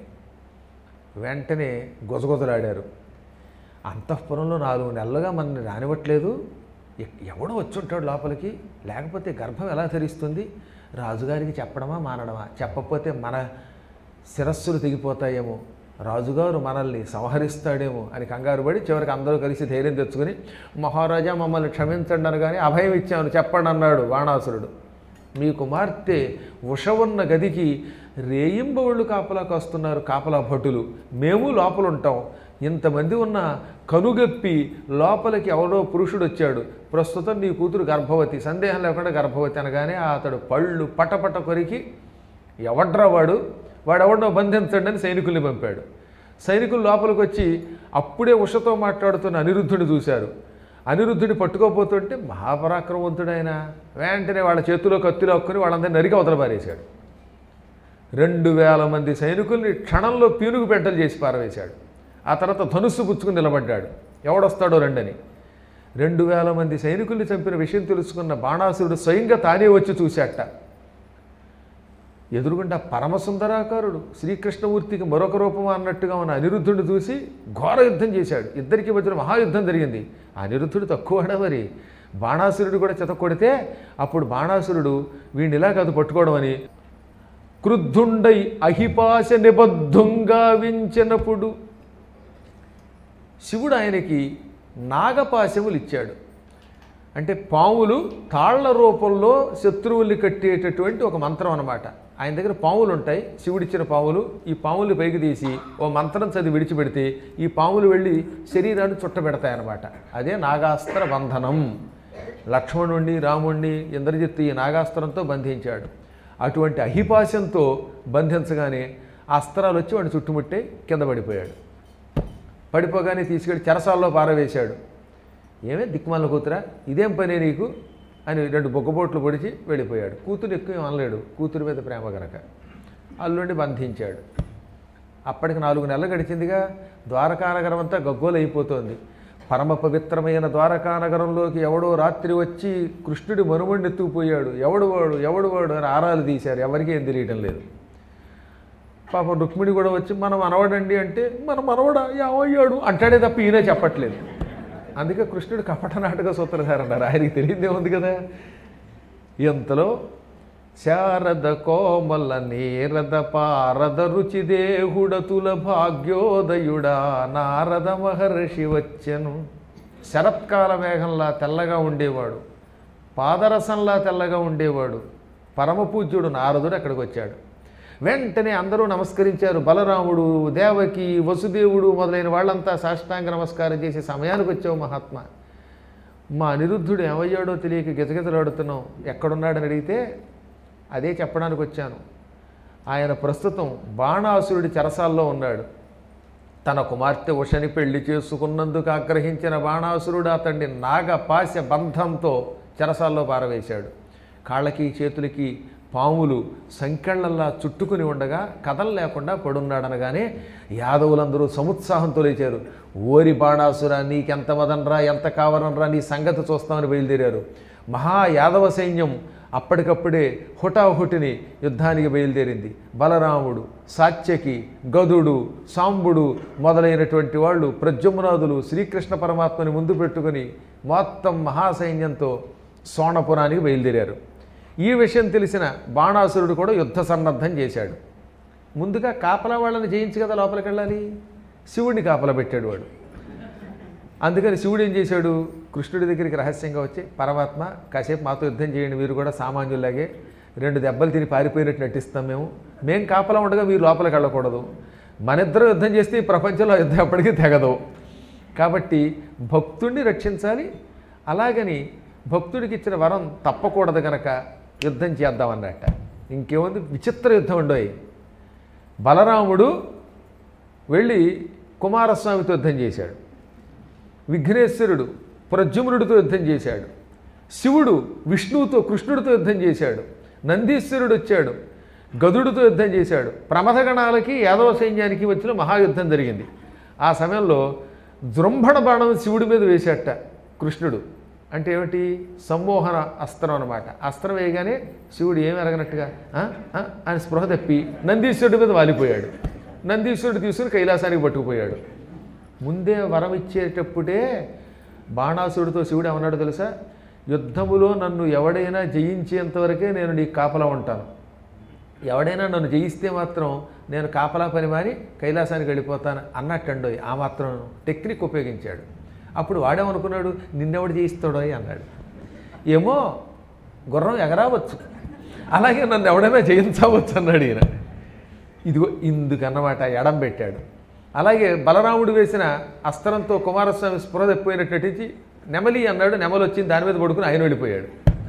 వెంటనే గొజగొజలాడారు అంతఃపురంలో నాలుగు నెలలుగా మనల్ని రానివ్వట్లేదు ఎ- ఎవడో వచ్చి ఉంటాడు లోపలికి లేకపోతే గర్భం ఎలా ధరిస్తుంది రాజుగారికి చెప్పడమా మానడమా చెప్పకపోతే మన శిరస్సులు తెగిపోతాయేమో రాజుగారు మనల్ని సంహరిస్తాడేమో అని కంగారు పడి చివరికి అందరూ కలిసి ధైర్యం తెచ్చుకుని మహారాజా మమ్మల్ని క్షమించండి అనగానే అభయం ఇచ్చాను చెప్పండి అన్నాడు బాణాసురుడు మీ కుమార్తె ఉష ఉన్న గదికి రేయింబవళ్ళు కాపలాకి వస్తున్నారు కాపలా భటులు మేము లోపల ఉంటాం ఇంతమంది ఉన్న కనుగప్పి లోపలికి ఎవరో పురుషుడు వచ్చాడు ప్రస్తుతం నీ కూతురు గర్భవతి సందేహం లేకుండా గర్భవతి అనగానే అతడు పళ్ళు పటపట కొరికి ఎవడ్రా వాడు వాడెవడో బంధించండి అని సైనికుల్ని పంపాడు సైనికులు లోపలికి వచ్చి అప్పుడే ఉషతో మాట్లాడుతున్న అనిరుద్ధుని చూశారు అనిరుద్ధుని పట్టుకోపోతుంటే మహాపరాక్రమవంతుడైన వెంటనే వాళ్ళ చేతిలో కత్తిలో హక్కుని వాళ్ళందరినీ నరికి అవతల పారేశాడు రెండు వేల మంది సైనికుల్ని క్షణంలో పీనుగు పెంటలు చేసి పారవేశాడు ఆ తర్వాత ధనుస్సు పుచ్చుకుని నిలబడ్డాడు ఎవడొస్తాడో రండని రెండు వేల మంది సైనికుల్ని చంపిన విషయం తెలుసుకున్న బాణాసురుడు స్వయంగా తానే వచ్చి చూశాట ఎదురుగుండా పరమసుందరాకారుడు శ్రీకృష్ణమూర్తికి మరొక రూపం అన్నట్టుగా ఉన్న అనిరుద్ధుడిని చూసి ఘోర యుద్ధం చేశాడు ఇద్దరికి మధ్యన మహాయుద్ధం జరిగింది ఆ అనిరుద్ధుడు తక్కువడా మరి బాణాసురుడు కూడా చెత కొడితే అప్పుడు బాణాసురుడు వీడిని ఇలా కాదు పట్టుకోవడం అని క్రుద్ధుండై అహిపాశ నిబద్ధంగా వించినప్పుడు శివుడు ఆయనకి నాగపాశములు ఇచ్చాడు అంటే పాములు తాళ్ల రూపంలో శత్రువుల్ని కట్టేటటువంటి ఒక మంత్రం అన్నమాట ఆయన దగ్గర పాములు ఉంటాయి శివుడిచ్చిన పాములు ఈ పాములు పైకి తీసి ఓ మంత్రం చదివి విడిచిపెడితే ఈ పాములు వెళ్ళి శరీరాన్ని చుట్టబెడతాయి అన్నమాట అదే నాగాస్త్ర బంధనం లక్ష్మణుణ్ణి రాముణ్ణి ఇంద్రజిత్తు ఈ నాగాస్త్రంతో బంధించాడు అటువంటి అహిపాశంతో బంధించగానే ఆ అస్త్రాలు వచ్చి వాడిని చుట్టుముట్టే కింద పడిపోయాడు పడిపోగానే తీసుకెళ్ళి చెరసాల్లో పారవేశాడు ఏమే దిక్మాల కూతురా ఇదేం పనే నీకు అని రెండు బొగ్గబోట్లు పొడిచి వెళ్ళిపోయాడు కూతురు ఎక్కువ ఏం అనలేడు కూతురు మీద ప్రేమ గనక అల్లుండి బంధించాడు అప్పటికి నాలుగు నెలలు గడిచిందిగా ద్వారకానగరం అంతా గగ్గోలు అయిపోతోంది పరమ పవిత్రమైన ద్వారకానగరంలోకి ఎవడో రాత్రి వచ్చి కృష్ణుడి మనుమడిని ఎత్తుకుపోయాడు ఎవడు వాడు ఎవడు వాడు అని ఆరాలు తీశారు ఎవరికీ ఏం తెలియటం లేదు పాపం రుక్మిణి కూడా వచ్చి మనం మనవడండి అంటే మన మనవడా ఏమయ్యాడు అంటాడే తప్ప ఈయన చెప్పట్లేదు అందుకే కృష్ణుడు కపట నాటక సూత్రధార అన్నారు ఆయనకి తెలియదే ఉంది కదా ఇంతలో శారద కోమల నీరద పారద రుచి దేహుడతుల భాగ్యోదయుడా నారద మహర్షి వచ్చెను శరత్కాల మేఘంలా తెల్లగా ఉండేవాడు పాదరసంలా తెల్లగా ఉండేవాడు పరమపూజ్యుడు నారదుడు అక్కడికి వచ్చాడు వెంటనే అందరూ నమస్కరించారు బలరాముడు దేవకి వసుదేవుడు మొదలైన వాళ్ళంతా సాష్టాంగ నమస్కారం చేసే సమయానికి వచ్చావు మహాత్మా మా అనిరుద్ధుడు ఏమయ్యాడో తెలియక గిజగిజలాడుతున్నాం ఎక్కడున్నాడని అడిగితే అదే చెప్పడానికి వచ్చాను ఆయన ప్రస్తుతం బాణాసురుడి చెరసాల్లో ఉన్నాడు తన కుమార్తె ఉషని పెళ్లి చేసుకున్నందుకు ఆగ్రహించిన బాణాసురుడు అతన్ని నాగపాశ బంధంతో చెరసాల్లో పారవేశాడు కాళ్ళకి చేతులకి పాములు సంకెళ్లల్లా చుట్టుకుని ఉండగా కథలు లేకుండా పడున్నాడనగానే యాదవులందరూ సముత్సాహంతో లేచారు ఓరి బాణాసురా నీకెంత మదనరా ఎంత కావరనరా నీ సంగతి చూస్తామని బయలుదేరారు మహా యాదవ సైన్యం అప్పటికప్పుడే హుటాహుటిని యుద్ధానికి బయలుదేరింది బలరాముడు సాత్యకి గదుడు సాంబుడు మొదలైనటువంటి వాళ్ళు ప్రద్యుమ్నాదులు శ్రీకృష్ణ పరమాత్మని ముందు పెట్టుకుని మొత్తం మహాసైన్యంతో సోణపురానికి బయలుదేరారు ఈ విషయం తెలిసిన బాణాసురుడు కూడా యుద్ధ సన్నద్ధం చేశాడు ముందుగా కాపలా వాళ్ళని జయించి కదా లోపలికి వెళ్ళాలి శివుడిని కాపలా పెట్టాడు వాడు అందుకని శివుడు ఏం చేశాడు కృష్ణుడి దగ్గరికి రహస్యంగా వచ్చి పరమాత్మ కాసేపు మాతో యుద్ధం చేయండి మీరు కూడా సామాన్యులాగే రెండు దెబ్బలు తిని పారిపోయినట్టు నటిస్తాం మేము మేం కాపలా ఉండగా మీరు లోపలికి వెళ్ళకూడదు మన ఇద్దరం యుద్ధం చేస్తే ఈ ప్రపంచంలో యుద్ధం ఎప్పటికీ తెగదు కాబట్టి భక్తుడిని రక్షించాలి అలాగని భక్తుడికి ఇచ్చిన వరం తప్పకూడదు గనక యుద్ధం చేద్దామన్నట్ట ఇంకేముంది విచిత్ర యుద్ధం ఉండోయి బలరాముడు వెళ్ళి కుమారస్వామితో యుద్ధం చేశాడు విఘ్నేశ్వరుడు ప్రద్యుమ్నుడితో యుద్ధం చేశాడు శివుడు విష్ణువుతో కృష్ణుడితో యుద్ధం చేశాడు నందీశ్వరుడు వచ్చాడు గదుడితో యుద్ధం చేశాడు ప్రమథగణాలకి యాదవ సైన్యానికి వచ్చిన మహాయుద్ధం జరిగింది ఆ సమయంలో జృంభణ బాణం శివుడి మీద వేశాట కృష్ణుడు అంటే ఏమిటి సమ్మోహన అస్త్రం అనమాట అస్త్రం వేయగానే శివుడు ఏమి ఎరగనట్టుగా "ఆ? ఆ?" అని స్పృహ తప్పి నందీశ్వరుడి మీద వాలిపోయాడు నందీశ్వరుడు తీసుకుని కైలాసానికి పట్టుకుపోయాడు ముందే వరం ఇచ్చేటప్పుడే బాణాసురుడితో శివుడు ఏమన్నాడు తెలుసా యుద్ధములో నన్ను ఎవడైనా జయించేంత వరకే నేను నీకు కాపలా ఉంటాను ఎవడైనా నన్ను జయిస్తే మాత్రం నేను కాపలా పని మారి కైలాసానికి వెళ్ళిపోతాను అన్నట్టండు ఆ మాత్రం టెక్నిక్ ఉపయోగించాడు అప్పుడు వాడేమనుకున్నాడు నిన్నెవడు జయిస్తాడో అన్నాడు ఏమో గుర్రం ఎగరావచ్చు అలాగే నన్ను ఎవడైనా జయించవచ్చు అన్నాడు ఈయన ఇదిగో ఇందుకన్నమాట ఎడం పెట్టాడు అలాగే బలరాముడు వేసిన అస్త్రంతో కుమారస్వామి స్పృహ తప్పిపోయినట్టు నటించి నెమలి అన్నాడు నెమలి వచ్చింది దాని మీద పడుకుని ఆయన వెళ్ళిపోయాడు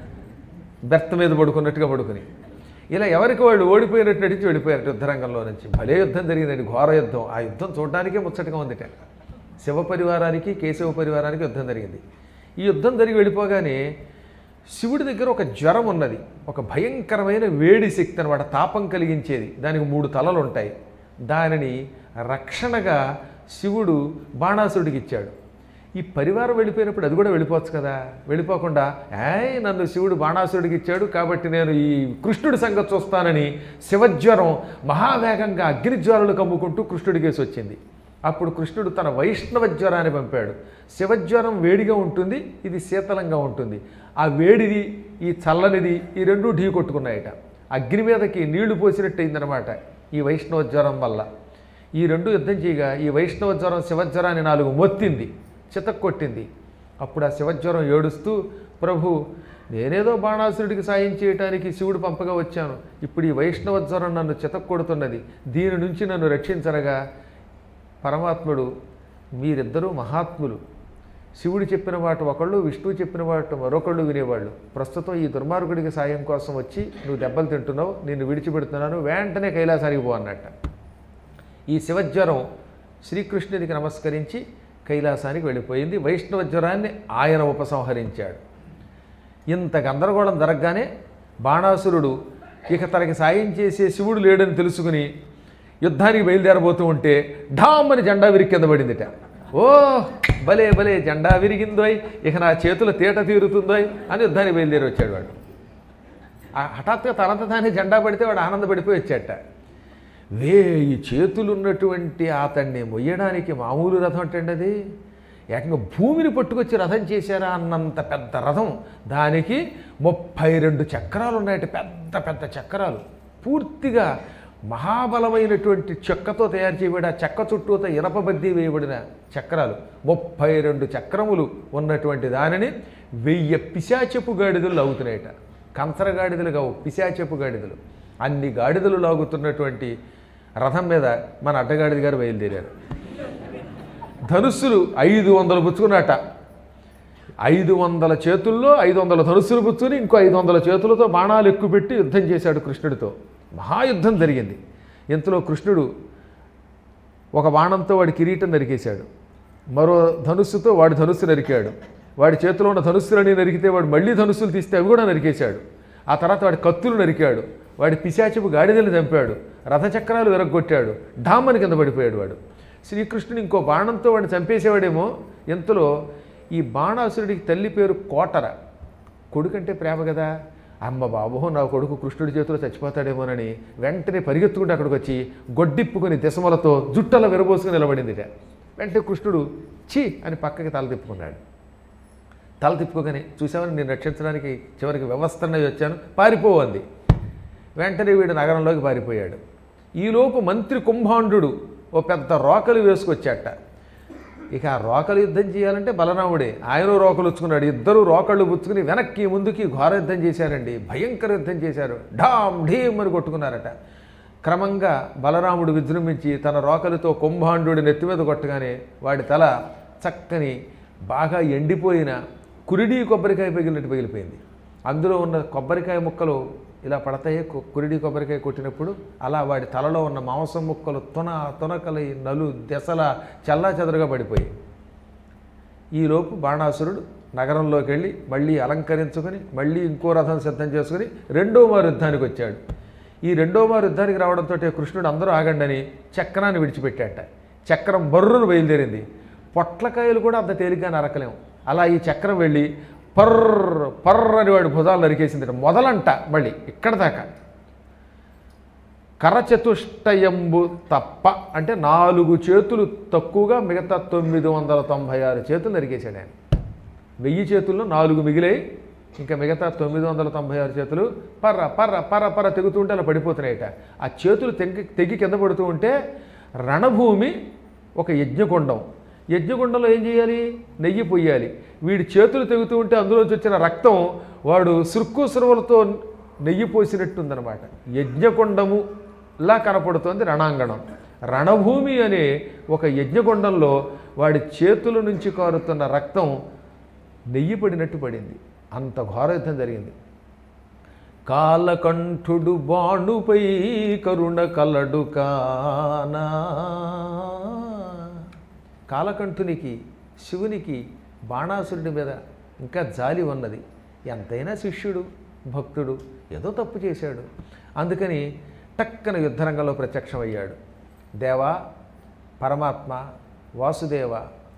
బెర్త్ మీద పడుకున్నట్టుగా పడుకుని ఇలా ఎవరికి వాళ్ళు ఓడిపోయినట్టు నటించి వెళ్ళిపోయారు యుద్ధరంగంలో నుంచి భలే యుద్ధం జరిగిందండి ఘోర యుద్ధం ఆ యుద్ధం చూడడానికే ముచ్చటగా ఉందిట శివ పరివారానికి కేశవ పరివారానికి యుద్ధం జరిగింది ఈ యుద్ధం జరిగి వెళ్ళిపోగానే శివుడి దగ్గర ఒక జ్వరం ఉన్నది ఒక భయంకరమైన వేడి శక్తి అనమాట తాపం కలిగించేది దానికి మూడు తలలు ఉంటాయి దానిని రక్షణగా శివుడు బాణాసురుడికి ఇచ్చాడు ఈ పరివారం వెళ్ళిపోయినప్పుడు అది కూడా వెళ్ళిపోవచ్చు కదా వెళ్ళిపోకుండా ఏయ్ నన్ను శివుడు బాణాసురుడికి ఇచ్చాడు కాబట్టి నేను ఈ కృష్ణుడి సంగతి చూస్తానని శివజ్వరం మహావేగంగా అగ్నిజ్వాలలు కమ్ముకుంటూ కృష్ణుడికేసి వచ్చింది అప్పుడు కృష్ణుడు తన వైష్ణవ జ్వరాన్ని పంపాడు శివజ్వరం వేడిగా ఉంటుంది ఇది శీతలంగా ఉంటుంది ఆ వేడిది ఈ చల్లనిది ఈ రెండు ఢీ కొట్టుకున్నాయట అగ్ని మీదకి నీళ్లు పోసినట్టు అయిందనమాట ఈ వైష్ణవ జ్వరం వల్ల ఈ రెండు యుద్ధం చేయగా ఈ వైష్ణవ జ్వరం శివజ్వరాన్ని నాలుగు మొత్తింది చితక్కొట్టింది అప్పుడు ఆ శివజ్వరం ఏడుస్తూ ప్రభు నేనేదో బాణాసురుడికి సాయం చేయటానికి శివుడు పంపగా వచ్చాను ఇప్పుడు ఈ వైష్ణవ జ్వరం నన్ను చితక్కొడుతున్నది దీని నుంచి నన్ను రక్షించనగా పరమాత్ముడు మీరిద్దరూ మహాత్ములు శివుడు చెప్పిన మాట ఒకళ్ళు విష్ణువు చెప్పిన మాట మరొకళ్ళు వినేవాళ్ళు ప్రస్తుతం ఈ దుర్మార్గుడికి సాయం కోసం వచ్చి నువ్వు దెబ్బలు తింటున్నావు నిన్ను విడిచిపెడుతున్నాను వెంటనే కైలాసానికి పో అన్నట్ట ఈ శివజ్వరం శ్రీకృష్ణుడికి నమస్కరించి కైలాసానికి వెళ్ళిపోయింది వైష్ణవ జ్వరాన్ని ఆయన ఉపసంహరించాడు ఇంత గందరగోళం జరగగానే బాణాసురుడు ఇక తనకి సాయం చేసే శివుడు లేడని తెలుసుకుని యుద్ధానికి బయలుదేరబోతూ ఉంటే ఢామ్ అని జెండా విరిగి కింద పడిందిట ఓ భలే భలే జెండా విరిగిందోయ్ ఇక నా చేతుల తీట తీరుతుందోయ్ అని యుద్ధానికి బయలుదేరి వచ్చాడు వాడు ఆ హఠాత్తుగా తనంత తానే జెండా పడితే వాడు ఆనందపడిపోయి వచ్చాట వేయి చేతులున్నటువంటి అతన్ని మొయ్యడానికి మామూలు రథం అంటే అది ఏకంగా భూమిని పట్టుకొచ్చి రథం చేశారా అన్నంత పెద్ద రథం దానికి ముప్పై రెండు చక్రాలు ఉన్నాయట పెద్ద పెద్ద చక్రాలు పూర్తిగా మహాబలమైనటువంటి చెక్కతో తయారు చేయబడి ఆ చెక్క చుట్టూతో ఇనపబద్ది వేయబడిన చక్రాలు ముప్పై రెండు చక్రములు ఉన్నటువంటి దానిని వెయ్యి పిశాచపు గాడిదలు లాగుతున్నాయట కంచర గాడిదలు కావు పిశాచపు గాడిదలు అన్ని గాడిదలు లాగుతున్నటువంటి రథం మీద మన అడ్డగాడిద గారు బయలుదేరారు ధనుస్సులు ఐదు వందలు పుచ్చుకున్నట ఐదు వందల చేతుల్లో ఐదు వందల ధనుస్సులు పుచ్చుకుని ఇంకో ఐదు వందల చేతులతో బాణాలు ఎక్కుపెట్టి యుద్ధం చేశాడు కృష్ణుడితో మహాయుద్ధం జరిగింది ఇంతలో కృష్ణుడు ఒక బాణంతో వాడి కిరీటం నరికేశాడు మరో ధనుస్సుతో వాడి ధనుస్సు నరికాడు వాడి చేతిలో ఉన్న ధనుస్సులని నరికితే వాడు మళ్ళీ ధనుస్సులు తీస్తే అవి కూడా నరికేశాడు ఆ తర్వాత వాడి కత్తులు నరికాడు వాడి పిశాచిపు గాడిదలు చంపాడు రథచక్రాలు విరగొట్టాడు ఢామని కింద పడిపోయాడు వాడు శ్రీకృష్ణుడు ఇంకో బాణంతో వాడిని చంపేసేవాడేమో ఎంతలో ఈ బాణాసురుడికి తల్లి పేరు కోటర కొడుకంటే ప్రేమ కదా అమ్మ బాబో నా కొడుకు కృష్ణుడి చేతిలో చచ్చిపోతాడేమోనని వెంటనే పరిగెత్తుకుంటూ అక్కడికి వచ్చి గొడ్డిప్పుకొని దిశమలతో జుట్టల విరబోసుకుని నిలబడిందిట వెంటనే కృష్ణుడు ఛీ అని పక్కకి తల తిప్పుకున్నాడు తల తిప్పుకోగానే చూసామని నేను రక్షించడానికి చివరికి వ్యవస్థనే వచ్చాను పారిపో అంది వెంటనే వీడు నగరంలోకి పారిపోయాడు ఈలోపు మంత్రి కుంభాండు ఓ పెద్ద రోకలు వేసుకొచ్చాట ఇక ఆ రోకలు యుద్ధం చేయాలంటే బలరాముడే ఆయన రోకలు వచ్చుకున్నాడు ఇద్దరు రోకళ్ళు పుచ్చుకుని వెనక్కి ముందుకి ఘోర యుద్ధం చేశారండి భయంకర యుద్ధం చేశారు ఢామ్ ఢీమ్ అని కొట్టుకున్నారట క్రమంగా బలరాముడు విజృంభించి తన రోకలితో కుంభాండు నెత్తి మీద కొట్టగానే వాడి తల చక్కని బాగా ఎండిపోయిన కురిడి కొబ్బరికాయ పగిలినట్టు పగిలిపోయింది అందులో ఉన్న కొబ్బరికాయ ముక్కలు ఇలా పడతాయి కు- కురిడి కొబ్బరికాయ కొట్టినప్పుడు అలా వాడి తలలో ఉన్న మాంసం ముక్కలు తున తునకలై నలు దెసల చల్లా చెదరుగా పడిపోయాయి ఈలోపు బాణాసురుడు నగరంలోకి వెళ్ళి మళ్ళీ అలంకరించుకొని మళ్ళీ ఇంకో రథం సిద్ధం చేసుకుని రెండో మారు యుద్ధానికి వచ్చాడు ఈ రెండో మారు యుద్ధానికి రావడంతో కృష్ణుడు అందరూ ఆగండని చక్రాన్ని విడిచిపెట్టాట చక్రం బర్రును బయలుదేరింది పొట్లకాయలు కూడా అంత తేలిగ్గా నరకలేము అలా ఈ చక్రం వెళ్ళి పర్ర పర్ర అని వాడి భుజాలు నరికేసింది మొదలంట మళ్ళీ ఇక్కడ దాకా కరచతుష్టయంబు తప్ప అంటే నాలుగు చేతులు తక్కువగా మిగతా తొమ్మిది వందల తొంభై ఆరు చేతులు నరికేశాడు ఆయన వెయ్యి చేతుల్లో నాలుగు మిగిలాయి ఇంకా మిగతా తొమ్మిది వందల తొంభై ఆరు చేతులు పర్ర పర్ర పర్ర పర్ర తెగుతూ ఉంటే అలా పడిపోతున్నాయట ఆ చేతులు తెగి తెగి కింద పడుతూ ఉంటే రణభూమి ఒక యజ్ఞకుండం యజ్ఞకుండంలో ఏం చేయాలి నెయ్యి పొయ్యాలి వీడి చేతులు తెగుతూ ఉంటే అందులోంచి వచ్చిన రక్తం వాడు సురుక్కు సురువులతో నెయ్యి పోసినట్టుందనమాట యజ్ఞకుండము లా కనపడుతోంది రణాంగణం రణభూమి అనే ఒక యజ్ఞకొండంలో వాడి చేతుల నుంచి కారుతున్న రక్తం నెయ్యి పడినట్టు పడింది అంత ఘోర యుద్ధం జరిగింది కాలకంఠుడు బాణుపై కరుణ కలడు కానా కాలకంఠునికి శివునికి బాణాసురుడి మీద ఇంకా జాలి ఉన్నది ఎంతైనా శిష్యుడు భక్తుడు ఏదో తప్పు చేశాడు అందుకని టక్కన యుద్ధరంగంలో ప్రత్యక్షమయ్యాడు దేవా పరమాత్మ వాసుదేవ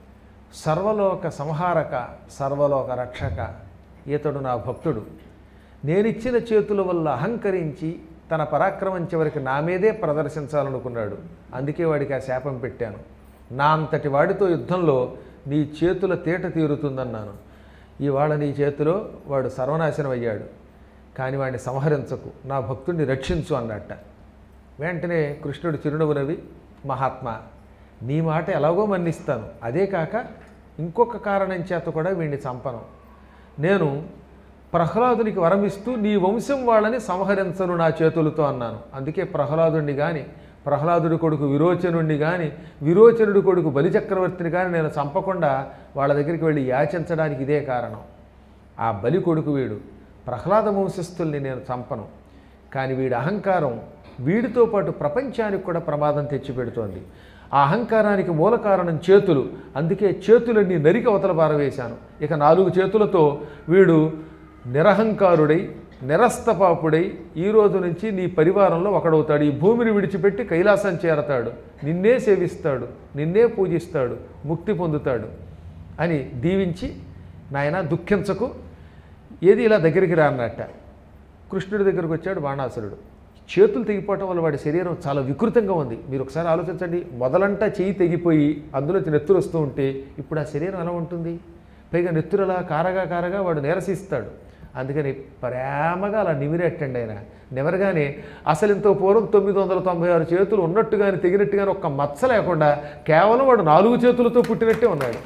సర్వలోక సంహారక సర్వలోక రక్షక ఇతడు నా భక్తుడు నేనిచ్చిన చేతుల వల్ల అహంకరించి తన పరాక్రమం చివరికి నా మీదే ప్రదర్శించాలనుకున్నాడు అందుకే వాడికి ఆ శాపం పెట్టాను నా అంతటి వాడితో యుద్ధంలో నీ చేతుల తేట తీరుతుందన్నాను ఇవాళ నీ చేతిలో వాడు సర్వనాశనం అయ్యాడు కానీ వాడిని సంహరించకు నా భక్తుడిని రక్షించు అన్నట్ట వెంటనే కృష్ణుడు చిరునవ్వు నవ్వి మహాత్మా నీ మాట ఎలాగో మన్నిస్తాను అదే కాక ఇంకొక కారణం చేత కూడా వీడిని చంపను నేను ప్రహ్లాదునికి వరమిస్తూ నీ వంశం వాళ్ళని సంహరించను నా చేతులతో అన్నాను అందుకే ప్రహ్లాదుడిని కానీ ప్రహ్లాదుడి కొడుకు విరోచనుడిని కానీ విరోచనుడి కొడుకు బలిచక్రవర్తిని కానీ నేను చంపకుండా వాళ్ళ దగ్గరికి వెళ్ళి యాచించడానికి ఇదే కారణం ఆ బలి కొడుకు వీడు ప్రహ్లాద వంశస్థుల్ని నేను చంపను కానీ వీడి అహంకారం వీడితో పాటు ప్రపంచానికి కూడా ప్రమాదం తెచ్చిపెడుతోంది ఆ అహంకారానికి మూల కారణం చేతులు అందుకే చేతులన్నీ నరికి అవతల పారవేశాను ఇక నాలుగు చేతులతో వీడు నిరహంకారుడై నిరస్తపాపుడై ఈ రోజు నుంచి నీ పరివారంలో ఒకడవుతాడు ఈ భూమిని విడిచిపెట్టి కైలాసం చేరతాడు నిన్నే సేవిస్తాడు నిన్నే పూజిస్తాడు ముక్తి పొందుతాడు అని దీవించి నాయన దుఃఖించకు ఏది ఇలా దగ్గరికి రా అన్నట్ట కృష్ణుడి దగ్గరకు వచ్చాడు బాణాసురుడు చేతులు తెగిపోవటం వల్ల వాడి శరీరం చాలా వికృతంగా ఉంది మీరు ఒకసారి ఆలోచించండి మొదలంటా చెయ్యి తెగిపోయి అందులోంచి నెత్తురు వస్తూ ఉంటే ఇప్పుడు ఆ శరీరం ఎలా ఉంటుంది పైగా నెత్తురు అలా కారగా కారగా వాడు నిరసిస్తాడు అందుకని ప్రేమగా అలా నిమిరెట్టండి ఆయన నివరగానే అసలు ఇంత పూర్వం తొమ్మిది వందల తొంభై ఆరు చేతులు ఉన్నట్టుగాని తెగినట్టుగాని ఒక్క మచ్చ లేకుండా కేవలం వాడు నాలుగు చేతులతో పుట్టినట్టే ఉన్నాడు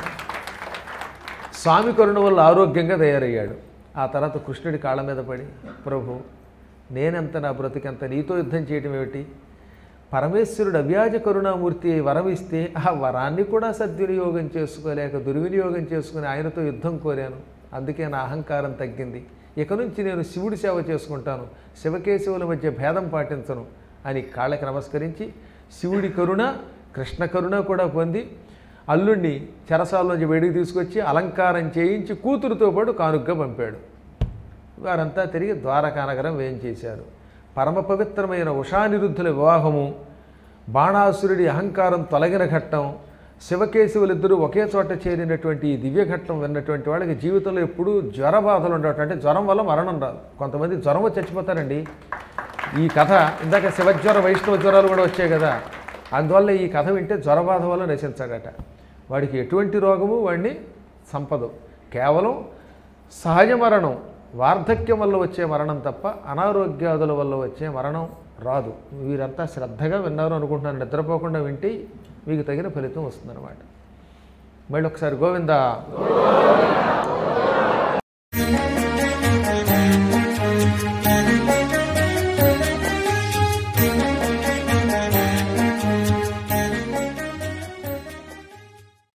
స్వామి కరుణ వల్ల ఆరోగ్యంగా తయారయ్యాడు ఆ తర్వాత కృష్ణుడి కాళ్ళ మీద పడి ప్రభు నేనెంత నా బ్రతికెంత నీతో యుద్ధం చేయటం ఏమిటి పరమేశ్వరుడు అవ్యాజ కరుణామూర్తి అయి వరం ఇస్తే ఆ వరాన్ని కూడా సద్వినియోగం చేసుకోలేక దుర్వినియోగం చేసుకుని ఆయనతో యుద్ధం కోరాను అందుకే నా అహంకారం తగ్గింది ఇక నుంచి నేను శివుడి సేవ చేసుకుంటాను శివకేశవుల మధ్య భేదం పాటించను అని కాళ్ళకి నమస్కరించి శివుడి కరుణ కృష్ణ కరుణ కూడా పొంది అల్లుణ్ణి చెరసాల నుంచి బయటికి తీసుకొచ్చి అలంకారం చేయించి కూతురుతో పాటు కానుగ్గా పంపాడు వారంతా తిరిగి ద్వారకానగరం వేయించేశారు పరమ పవిత్రమైన ఉషానిరుద్ధుల వివాహము బాణాసురుడి అహంకారం తొలగిన ఘట్టం శివకేశవులిద్దరూ ఒకే చోట చేరినటువంటి ఈ దివ్య ఘట్టం విన్నటువంటి వాళ్ళకి జీవితంలో ఎప్పుడూ జ్వర బాధలు ఉండవటం అంటే జ్వరం వల్ల మరణం రాదు కొంతమంది జ్వరం వచ్చి చచ్చిపోతారండి ఈ కథ ఇందాక శివజ్వర వైష్ణవ జ్వరాలు కూడా వచ్చాయి కదా అందువల్ల ఈ కథ వింటే జ్వర బాధ వల్ల నశించాడట వాడికి ఎటువంటి రోగము వాడిని సంపదు కేవలం సహజ మరణం వార్ధక్యం వల్ల వచ్చే మరణం తప్ప అనారోగ్యాదుల వల్ల వచ్చే మరణం రాదు వీరంతా శ్రద్ధగా విన్నారు అనుకుంటున్నాను నిద్రపోకుండా వింటే మీకు తగిన ఫలితం వస్తుందన్నమాట మళ్ళీ ఒకసారి గోవిందా